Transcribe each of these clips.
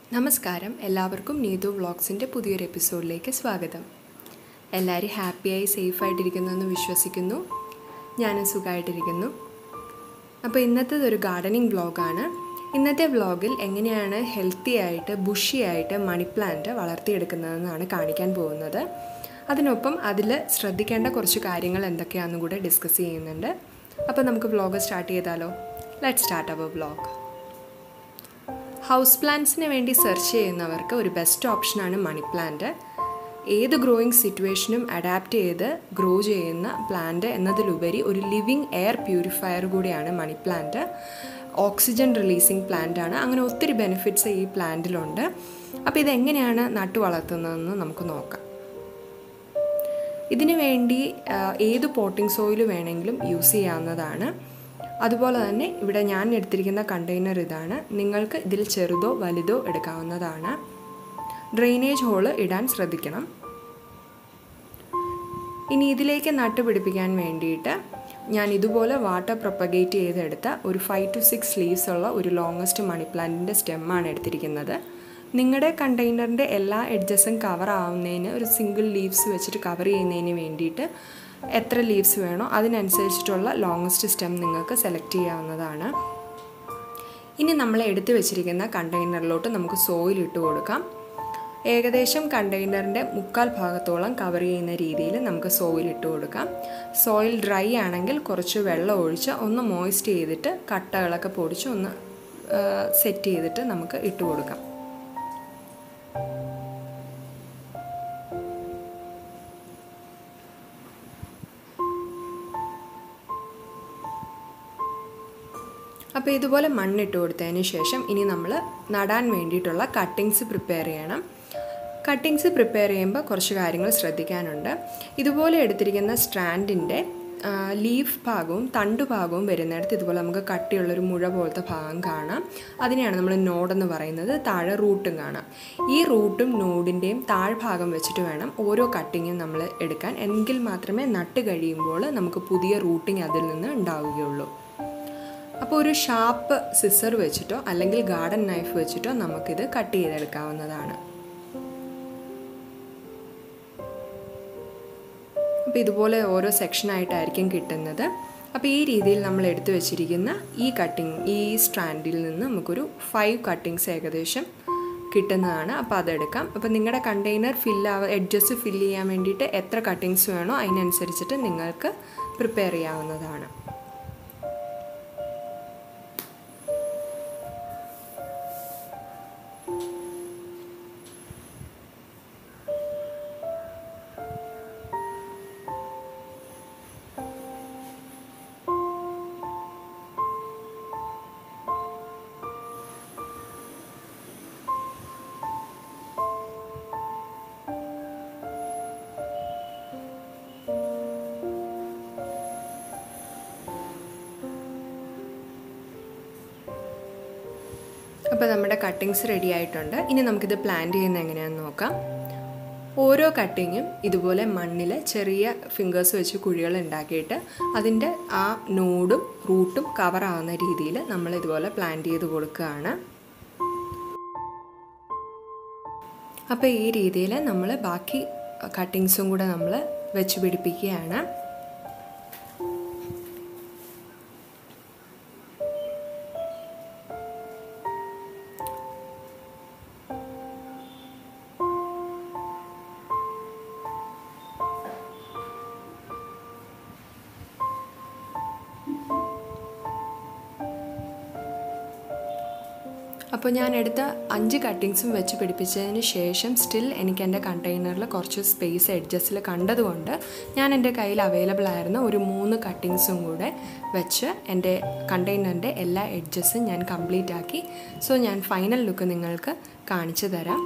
നമസ്കാരം എല്ലാവർക്കും നീതു വ്ളോഗ്സിൻ്റെ പുതിയൊരു എപ്പിസോഡിലേക്ക് സ്വാഗതം എല്ലാവരും ഹാപ്പിയായി സേഫായിട്ടിരിക്കുന്നു എന്ന് വിശ്വസിക്കുന്നു ഞാനും സുഖമായിട്ടിരിക്കുന്നു അപ്പോൾ ഇന്നത്തേത് ഒരു ഗാർഡനിങ് വ്ളോഗാണ് ഇന്നത്തെ വ്ളോഗിൽ എങ്ങനെയാണ് ഹെൽത്തി ആയിട്ട് ബുഷി ആയിട്ട് മണി പ്ലാന്റ് വളർത്തിയെടുക്കുന്നതെന്നാണ് കാണിക്കാൻ പോകുന്നത് അതിനൊപ്പം അതിൽ ശ്രദ്ധിക്കേണ്ട കുറച്ച് കാര്യങ്ങൾ എന്തൊക്കെയാണെന്നും കൂടെ ഡിസ്കസ് ചെയ്യുന്നുണ്ട് അപ്പോൾ നമുക്ക് വ്ളോഗ് സ്റ്റാർട്ട് ചെയ്താലോ let start our vlog house പ്ലാന്റ്സിന് വേണ്ടി സെർച്ച് ചെയ്യുന്നവർക്ക് ഒരു ബെസ്റ്റ് ഓപ്ഷനാണ് മണി പ്ലാന്റ് ഏത് ഗ്രോയിങ് സിറ്റുവേഷനും അഡാപ്റ്റ് ചെയ്ത് ഗ്രോ ചെയ്യുന്ന പ്ലാന്റ് എന്നതിലുപരി ഒരു ലിവിങ് എയർ പ്യൂരിഫയർ കൂടിയാണ് money plant oxygen releasing plant ആണ് അങ്ങനെ ഒത്തിരി ബെനിഫിറ്റ്സ് ഈ പ്ലാന്റിലുണ്ട് അപ്പോൾ ഇതെങ്ങനെയാണ് നട്ടു വളർത്തുന്നതെന്ന് നമുക്ക് നോക്കാം ഇതിനു വേണ്ടി ഏത് പോട്ടിംഗ് സോയിൽ വേണമെങ്കിലും യൂസ് ചെയ്യാവുന്നതാണ് അതുപോലെ തന്നെ ഇവിടെ ഞാൻ എടുത്തിരിക്കുന്ന കണ്ടെയ്നർ ഇതാണ് നിങ്ങൾക്ക് ഇതിൽ ചെറുതോ വലുതോ എടുക്കാവുന്നതാണ് ഡ്രെയിനേജ് ഹോള് ഇടാൻ ശ്രദ്ധിക്കണം ഇനി ഇതിലേക്ക് നട്ടുപിടിപ്പിക്കാൻ വേണ്ടിയിട്ട് ഞാൻ ഇതുപോലെ വാട്ടർ പ്രൊപ്പഗേറ്റ് ചെയ്തെടുത്ത ഒരു ഫൈവ് ടു സിക്സ് ലീവ്സ് ഉള്ള ഒരു ലോങ്ങസ്റ്റ് മണി പ്ലാന്റിൻ്റെ സ്റ്റെമ്മാണ് എടുത്തിരിക്കുന്നത് നിങ്ങളുടെ കണ്ടെയ്നറിൻ്റെ എല്ലാ എഡ്ജസും കവർ ആവുന്നതിന് ഒരു സിംഗിൾ ലീവ്സ് വെച്ചിട്ട് കവർ ചെയ്യുന്നതിന് വേണ്ടിയിട്ട് എത്ര ലീവ്സ് വേണോ അതിനനുസരിച്ചിട്ടുള്ള ലോങ്ങസ്റ്റ് സ്റ്റെം നിങ്ങൾക്ക് സെലക്ട് ചെയ്യാവുന്നതാണ് ഇനി നമ്മൾ എടുത്തു വെച്ചിരിക്കുന്ന കണ്ടെയ്നറിലോട്ട് നമുക്ക് സോയിൽ ഇട്ട് കൊടുക്കാം ഏകദേശം കണ്ടെയ്നറിൻ്റെ മുക്കാൽ ഭാഗത്തോളം കവർ ചെയ്യുന്ന രീതിയിൽ നമുക്ക് സോയിൽ ഇട്ട് കൊടുക്കാം സോയിൽ ഡ്രൈ ആണെങ്കിൽ കുറച്ച് വെള്ളം ഒഴിച്ച് ഒന്ന് മോയിസ്റ്റ് ചെയ്തിട്ട് കട്ടകളൊക്കെ പൊടിച്ച് ഒന്ന് സെറ്റ് ചെയ്തിട്ട് നമുക്ക് ഇട്ട് കൊടുക്കാം അപ്പോൾ ഇതുപോലെ മണ്ണിട്ട് കൊടുത്തതിന് ശേഷം ഇനി നമ്മൾ നടാൻ വേണ്ടിയിട്ടുള്ള കട്ടിങ്സ് പ്രിപ്പയർ ചെയ്യണം കട്ടിങ്സ് പ്രിപ്പയർ ചെയ്യുമ്പോൾ കുറച്ച് കാര്യങ്ങൾ ശ്രദ്ധിക്കാനുണ്ട് ഇതുപോലെ എടുത്തിരിക്കുന്ന സ്ട്രാൻഡിൻ്റെ ലീഫ് ഭാഗവും തണ്ട് ഭാഗവും വരുന്നിടത്ത് ഇതുപോലെ നമുക്ക് കട്ടിയുള്ളൊരു മുഴ പോലത്തെ ഭാഗം കാണാം അതിനെയാണ് നമ്മൾ നോഡെന്ന് പറയുന്നത് താഴെ റൂട്ടും കാണാം ഈ റൂട്ടും നോഡിൻ്റെയും താഴ്ഭാഗം വെച്ചിട്ട് വേണം ഓരോ കട്ടിങ്ങും നമ്മൾ എടുക്കാൻ എങ്കിൽ മാത്രമേ നട്ട് കഴിയുമ്പോൾ നമുക്ക് പുതിയ റൂട്ടിങ് അതിൽ നിന്ന് ഉണ്ടാവുകയുള്ളൂ അപ്പോൾ ഒരു ഷാർപ്പ് സിസർ വെച്ചിട്ടോ അല്ലെങ്കിൽ ഗാർഡൻ നൈഫ് വെച്ചിട്ടോ നമുക്കിത് കട്ട് ചെയ്തെടുക്കാവുന്നതാണ് അപ്പോൾ ഇതുപോലെ ഓരോ സെക്ഷനായിട്ടായിരിക്കും കിട്ടുന്നത് അപ്പോൾ ഈ രീതിയിൽ നമ്മൾ എടുത്തു വെച്ചിരിക്കുന്ന ഈ കട്ടിങ് ഈ സ്ട്രാൻഡിൽ നിന്ന് നമുക്കൊരു ഫൈവ് കട്ടിങ്സ് ഏകദേശം കിട്ടുന്നതാണ് അപ്പോൾ അതെടുക്കാം അപ്പോൾ നിങ്ങളുടെ കണ്ടെയ്നർ ഫില്ല് ആവ എഡ്ജസ് ഫില്ല് ചെയ്യാൻ വേണ്ടിയിട്ട് എത്ര കട്ടിങ്സ് വേണോ അതിനനുസരിച്ചിട്ട് നിങ്ങൾക്ക് പ്രിപ്പയർ ചെയ്യാവുന്നതാണ് അപ്പോൾ നമ്മുടെ കട്ടിങ്സ് റെഡി ആയിട്ടുണ്ട് ഇനി നമുക്കിത് പ്ലാന്റ് ചെയ്യുന്നത് എങ്ങനെയാണെന്ന് നോക്കാം ഓരോ കട്ടിങ്ങും ഇതുപോലെ മണ്ണിൽ ചെറിയ ഫിംഗേഴ്സ് വെച്ച് കുഴികൾ ഉണ്ടാക്കിയിട്ട് അതിൻ്റെ ആ നോഡും റൂട്ടും കവർ ആവുന്ന രീതിയിൽ നമ്മൾ ഇതുപോലെ പ്ലാന്റ് ചെയ്ത് കൊടുക്കുകയാണ് അപ്പോൾ ഈ രീതിയിൽ നമ്മൾ ബാക്കി കട്ടിങ്സും കൂടെ നമ്മൾ വെച്ച് പിടിപ്പിക്കുകയാണ് അപ്പോൾ ഞാൻ എടുത്ത അഞ്ച് കട്ടിങ്സും വെച്ച് പിടിപ്പിച്ചതിന് ശേഷം സ്റ്റിൽ എനിക്ക് എൻ്റെ കണ്ടെയ്നറിൽ കുറച്ച് സ്പേസ് എഡ്ജസ്റ്റിൽ കണ്ടതുകൊണ്ട് ഞാൻ എൻ്റെ കയ്യിൽ അവൈലബിൾ ആയിരുന്ന ഒരു മൂന്ന് കട്ടിങ്സും കൂടെ വെച്ച് എൻ്റെ കണ്ടെയ്നറിൻ്റെ എല്ലാ എഡ്ജസും ഞാൻ കംപ്ലീറ്റ് ആക്കി സോ ഞാൻ ഫൈനൽ ലുക്ക് നിങ്ങൾക്ക് കാണിച്ചു തരാം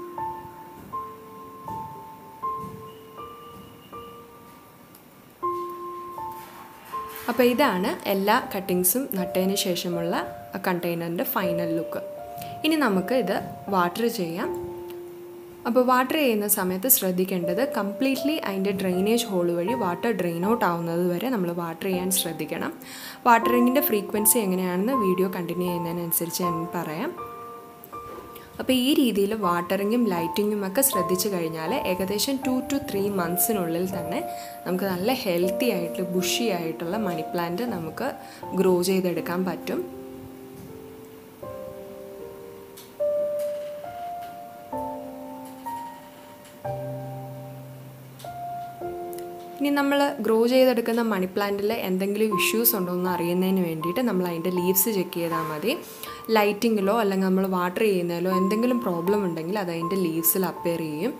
അപ്പോൾ ഇതാണ് എല്ലാ കട്ടിങ്സും നട്ടതിന് ശേഷമുള്ള കണ്ടെയ്നറിൻ്റെ ഫൈനൽ ലുക്ക് ഇനി നമുക്ക് ഇത് വാട്ടർ ചെയ്യാം അപ്പോൾ വാട്ടർ ചെയ്യുന്ന സമയത്ത് ശ്രദ്ധിക്കേണ്ടത് കംപ്ലീറ്റ്ലി അതിൻ്റെ ഡ്രെയിനേജ് ഹോൾ വഴി വാട്ടർ ഡ്രെയിൻ ഔട്ട് ആവുന്നത് വരെ നമ്മൾ വാട്ടർ ചെയ്യാൻ ശ്രദ്ധിക്കണം വാട്ടറിങ്ങിൻ്റെ ഫ്രീക്വൻസി എങ്ങനെയാണെന്ന് വീഡിയോ കണ്ടിന്യൂ ചെയ്യുന്നതിനനുസരിച്ച് ഞാൻ പറയാം അപ്പോൾ ഈ രീതിയിൽ വാട്ടറിങ്ങും ലൈറ്റിങ്ങും ഒക്കെ ശ്രദ്ധിച്ചു കഴിഞ്ഞാൽ ഏകദേശം ടു ടു ത്രീ മന്ത്സിനുള്ളിൽ തന്നെ നമുക്ക് നല്ല ഹെൽത്തി ആയിട്ട് ബുഷി ആയിട്ടുള്ള മണി പ്ലാന്റ് നമുക്ക് ഗ്രോ ചെയ്തെടുക്കാൻ പറ്റും ഇനി നമ്മൾ ഗ്രോ ചെയ്തെടുക്കുന്ന മണി പ്ലാന്റിൽ എന്തെങ്കിലും ഇഷ്യൂസ് ഉണ്ടോ എന്ന് അറിയുന്നതിന് വേണ്ടിയിട്ട് നമ്മൾ അതിൻ്റെ ലീവ്സ് ചെക്ക് ചെയ്താൽ മതി ലൈറ്റിങ്ങിലോ അല്ലെങ്കിൽ നമ്മൾ വാട്ടർ ചെയ്യുന്നതിലോ എന്തെങ്കിലും പ്രോബ്ലം ഉണ്ടെങ്കിൽ അത് അതിൻ്റെ ലീവ്സിൽ അപ്പയർ ചെയ്യും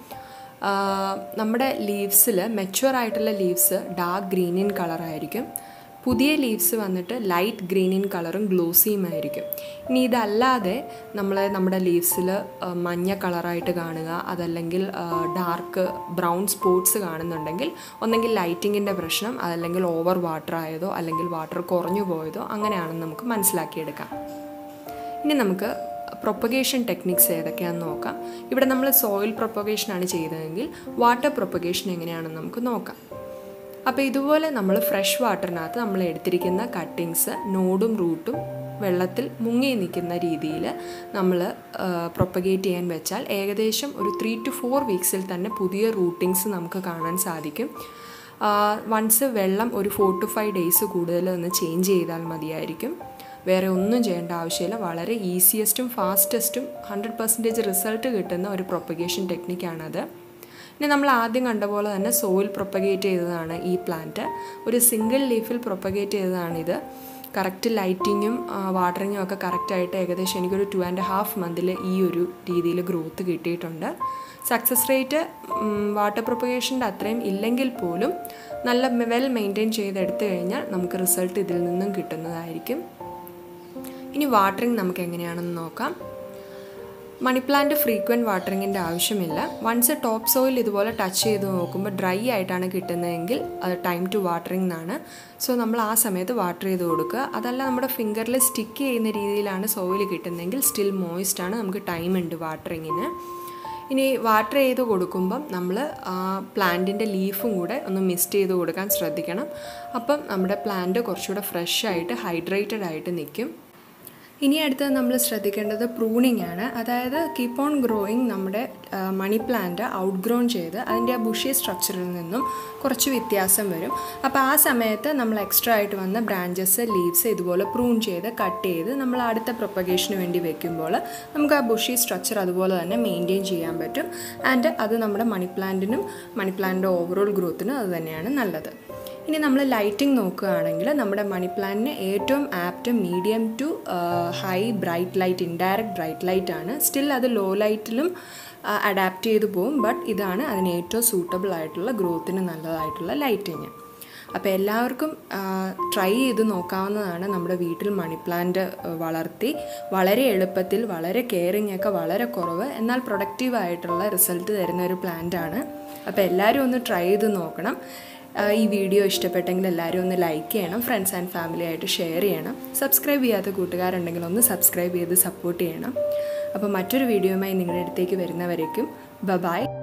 നമ്മുടെ ലീവ്സിൽ മെച്യൂർ ആയിട്ടുള്ള ലീവ്സ് ഡാർക്ക് ഗ്രീൻ ഇൻ കളറായിരിക്കും പുതിയ ലീവ്സ് വന്നിട്ട് ലൈറ്റ് ഗ്രീൻ ഇൻ കളറും ഗ്ലോസിയും ആയിരിക്കും ഇനി ഇതല്ലാതെ നമ്മൾ നമ്മുടെ ലീവ്സിൽ മഞ്ഞ കളറായിട്ട് കാണുക അതല്ലെങ്കിൽ ഡാർക്ക് ബ്രൗൺ സ്പോട്ട്സ് കാണുന്നുണ്ടെങ്കിൽ ഒന്നെങ്കിൽ ലൈറ്റിങ്ങിൻ്റെ പ്രശ്നം അതല്ലെങ്കിൽ ഓവർ വാട്ടർ ആയതോ അല്ലെങ്കിൽ വാട്ടർ കുറഞ്ഞു പോയതോ അങ്ങനെയാണെന്ന് നമുക്ക് മനസ്സിലാക്കിയെടുക്കാം ഇനി നമുക്ക് പ്രൊപ്പഗേഷൻ ടെക്നിക്സ് ഏതൊക്കെയാണെന്ന് നോക്കാം ഇവിടെ നമ്മൾ സോയിൽ പ്രൊപ്പഗേഷനാണ് ചെയ്തതെങ്കിൽ വാട്ടർ പ്രൊപ്പഗേഷൻ എങ്ങനെയാണെന്ന് നമുക്ക് നോക്കാം അപ്പോൾ ഇതുപോലെ നമ്മൾ ഫ്രഷ് വാട്ടറിനകത്ത് നമ്മൾ എടുത്തിരിക്കുന്ന കട്ടിങ്സ് നോഡും റൂട്ടും വെള്ളത്തിൽ മുങ്ങി നിൽക്കുന്ന രീതിയിൽ നമ്മൾ പ്രൊപ്പഗേറ്റ് ചെയ്യാൻ വെച്ചാൽ ഏകദേശം ഒരു ത്രീ ടു ഫോർ വീക്സിൽ തന്നെ പുതിയ റൂട്ടിങ്സ് നമുക്ക് കാണാൻ സാധിക്കും വൺസ് വെള്ളം ഒരു ഫോർ ടു ഫൈവ് ഡേയ്സ് കൂടുതൽ ഒന്ന് ചേഞ്ച് ചെയ്താൽ മതിയായിരിക്കും വേറെ ഒന്നും ചെയ്യേണ്ട ആവശ്യമില്ല വളരെ ഈസിയസ്റ്റും ഫാസ്റ്റസ്റ്റും ഹൺഡ്രഡ് പെർസെൻറ്റേജ് റിസൾട്ട് കിട്ടുന്ന ഒരു പ്രൊപ്പഗേഷൻ ടെക്നിക്കാണത് ഇനി നമ്മൾ ആദ്യം കണ്ട പോലെ തന്നെ സോയിൽ പ്രൊപ്പഗേറ്റ് ചെയ്തതാണ് ഈ പ്ലാന്റ് ഒരു സിംഗിൾ ലീഫിൽ പ്രൊപ്പഗേറ്റ് ചെയ്തതാണിത് കറക്റ്റ് ലൈറ്റിങ്ങും വാട്ടറിങ്ങും ഒക്കെ കറക്റ്റായിട്ട് ഏകദേശം എനിക്കൊരു ടു ആൻഡ് ഹാഫ് മന്തിൽ ഈ ഒരു രീതിയിൽ ഗ്രോത്ത് കിട്ടിയിട്ടുണ്ട് സക്സസ് റേറ്റ് വാട്ടർ പ്രൊപ്പഗേഷൻ്റെ അത്രയും ഇല്ലെങ്കിൽ പോലും നല്ല വെൽ മെയിൻറ്റെയിൻ ചെയ്തെടുത്തു കഴിഞ്ഞാൽ നമുക്ക് റിസൾട്ട് ഇതിൽ നിന്നും കിട്ടുന്നതായിരിക്കും ഇനി വാട്ടറിങ് നമുക്ക് എങ്ങനെയാണെന്ന് നോക്കാം മണി പ്ലാന്റ് ഫ്രീക്വൻറ്റ് വാട്ടറിങ്ങിൻ്റെ ആവശ്യമില്ല വൺസ് ടോപ്പ് സോയിൽ ഇതുപോലെ ടച്ച് ചെയ്ത് നോക്കുമ്പോൾ ഡ്രൈ ആയിട്ടാണ് കിട്ടുന്നതെങ്കിൽ അത് ടൈം ടു വാട്ടറിംഗ് എന്നാണ് സോ നമ്മൾ ആ സമയത്ത് വാട്ടർ ചെയ്ത് കൊടുക്കുക അതല്ല നമ്മുടെ ഫിംഗറിൽ സ്റ്റിക്ക് ചെയ്യുന്ന രീതിയിലാണ് സോയിൽ കിട്ടുന്നതെങ്കിൽ സ്റ്റിൽ മോയിസ്റ്റ് ആണ് നമുക്ക് ടൈം ഉണ്ട് വാട്ടറിങ്ങിന് ഇനി വാട്ടർ ചെയ്ത് കൊടുക്കുമ്പം നമ്മൾ ആ പ്ലാന്റിൻ്റെ ലീഫും കൂടെ ഒന്ന് മിസ്റ്റ് ചെയ്ത് കൊടുക്കാൻ ശ്രദ്ധിക്കണം അപ്പം നമ്മുടെ പ്ലാന്റ് കുറച്ചുകൂടെ ഫ്രഷ് ആയിട്ട് ഹൈഡ്രേറ്റഡ് ആയിട്ട് നിൽക്കും ഇനി അടുത്തത് നമ്മൾ ശ്രദ്ധിക്കേണ്ടത് പ്രൂണിംഗ് ആണ് അതായത് കീപ്പ് ഓൺ ഗ്രോയിങ് നമ്മുടെ മണി പ്ലാന്റ് ഔട്ട് ഗ്രോൺ ചെയ്ത് അതിൻ്റെ ആ ബുഷി സ്ട്രക്ചറിൽ നിന്നും കുറച്ച് വ്യത്യാസം വരും അപ്പോൾ ആ സമയത്ത് നമ്മൾ എക്സ്ട്രാ ആയിട്ട് വന്ന ബ്രാഞ്ചസ് ലീവ്സ് ഇതുപോലെ പ്രൂൺ ചെയ്ത് കട്ട് ചെയ്ത് നമ്മൾ അടുത്ത പ്രൊപ്പഗേഷന് വേണ്ടി വെക്കുമ്പോൾ നമുക്ക് ആ ബുഷി സ്ട്രക്ചർ അതുപോലെ തന്നെ മെയിൻറ്റെയിൻ ചെയ്യാൻ പറ്റും ആൻഡ് അത് നമ്മുടെ മണി പ്ലാന്റിനും മണി പ്ലാന്റിൻ്റെ ഓവറോൾ ഗ്രോത്തിനും അത് തന്നെയാണ് നല്ലത് ഇനി നമ്മൾ ലൈറ്റിംഗ് നോക്കുകയാണെങ്കിൽ നമ്മുടെ മണി പ്ലാന്റിന് ഏറ്റവും apt medium to high bright light indirect bright light ആണ് സ്റ്റിൽ അത് ലോ ലൈറ്റിലും അഡാപ്റ്റ് ചെയ്തു പോകും ബട്ട് ഇതാണ് അതിന് ഏറ്റവും സൂട്ടബിൾ ആയിട്ടുള്ള ഗ്രോത്തിന് നല്ലതായിട്ടുള്ള ലൈറ്റിങ് അപ്പോൾ എല്ലാവർക്കും ട്രൈ ചെയ്ത് നോക്കാവുന്നതാണ് നമ്മുടെ വീട്ടിൽ മണി പ്ലാന്റ് വളർത്തി വളരെ എളുപ്പത്തിൽ വളരെ കെയറിങ് ഒക്കെ വളരെ കുറവ് എന്നാൽ പ്രൊഡക്റ്റീവ് ആയിട്ടുള്ള റിസൾട്ട് തരുന്ന ഒരു പ്ലാന്റ് ആണ് അപ്പോൾ എല്ലാവരും ഒന്ന് ട്രൈ ചെയ്ത് നോക്കണം ഈ വീഡിയോ ഇഷ്ടപ്പെട്ടെങ്കിൽ എല്ലാവരും ഒന്ന് ലൈക്ക് ചെയ്യണം ഫ്രണ്ട്സ് ആൻഡ് ഫാമിലി ആയിട്ട് ഷെയർ ചെയ്യണം സബ്സ്ക്രൈബ് ചെയ്യാത്ത കൂട്ടുകാരുണ്ടെങ്കിൽ ഒന്ന് സബ്സ്ക്രൈബ് ചെയ്ത് സപ്പോർട്ട് ചെയ്യണം അപ്പോൾ മറ്റൊരു വീഡിയോയുമായി നിങ്ങളുടെ അടുത്തേക്ക് വരുന്നവരേക്കും ബ ബായ്